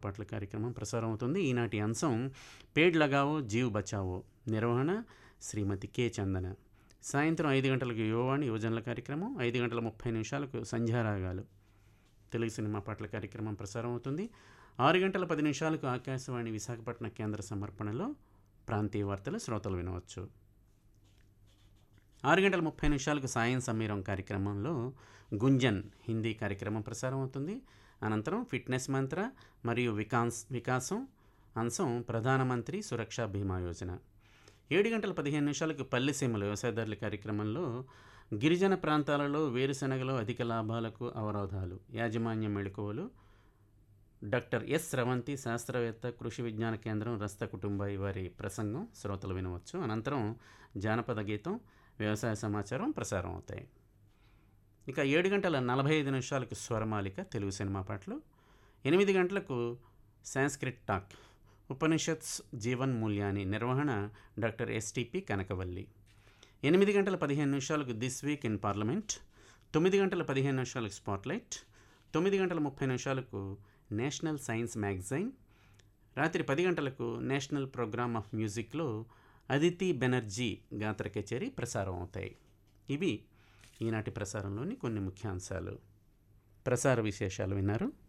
పాటల కార్యక్రమం ప్రసారం అవుతుంది ఈనాటి అంశం పేడ్ లగావో జీవ్ బచావో నిర్వహణ శ్రీమతి కె చందన సాయంత్రం ఐదు గంటలకు యువవాణి యువజనుల కార్యక్రమం ఐదు గంటల ముప్పై నిమిషాలకు సంధ్యారాగాలు తెలుగు సినిమా పాటల కార్యక్రమం ప్రసారం అవుతుంది ఆరు గంటల పది నిమిషాలకు ఆకాశవాణి విశాఖపట్నం కేంద్ర సమర్పణలో ప్రాంతీయ వార్తలు శ్రోతలు వినవచ్చు ఆరు గంటల ముప్పై నిమిషాలకు సాయం సమీరం కార్యక్రమంలో గుంజన్ హిందీ కార్యక్రమం ప్రసారం అవుతుంది అనంతరం ఫిట్నెస్ మంత్ర మరియు వికాస్ వికాసం అంశం ప్రధానమంత్రి సురక్షా బీమా యోజన ఏడు గంటల పదిహేను నిమిషాలకు పల్లెసీమలు వ్యవసాయదారుల కార్యక్రమంలో గిరిజన ప్రాంతాలలో వేరుశనగలో అధిక లాభాలకు అవరోధాలు యాజమాన్య మెళుకువలు డాక్టర్ ఎస్ స్రవంతి శాస్త్రవేత్త కృషి విజ్ఞాన కేంద్రం రస్త కుటుంబాయి వారి ప్రసంగం శ్రోతలు వినవచ్చు అనంతరం జానపద గీతం వ్యవసాయ సమాచారం ప్రసారం అవుతాయి ఇక ఏడు గంటల నలభై ఐదు నిమిషాలకు స్వరమాలిక తెలుగు సినిమా పాటలు ఎనిమిది గంటలకు సాంస్క్రిట్ టాక్ ఉపనిషత్స్ జీవన్ మూల్యాని నిర్వహణ డాక్టర్ ఎస్టిపి కనకవల్లి ఎనిమిది గంటల పదిహేను నిమిషాలకు దిస్ వీక్ ఇన్ పార్లమెంట్ తొమ్మిది గంటల పదిహేను నిమిషాలకు స్పాట్లైట్ తొమ్మిది గంటల ముప్పై నిమిషాలకు నేషనల్ సైన్స్ మ్యాగజైన్ రాత్రి పది గంటలకు నేషనల్ ప్రోగ్రామ్ ఆఫ్ మ్యూజిక్లో అదితి బెనర్జీ గాత్ర కచేరీ ప్రసారం అవుతాయి ఇవి ఈనాటి ప్రసారంలోని కొన్ని ముఖ్యాంశాలు ప్రసార విశేషాలు విన్నారు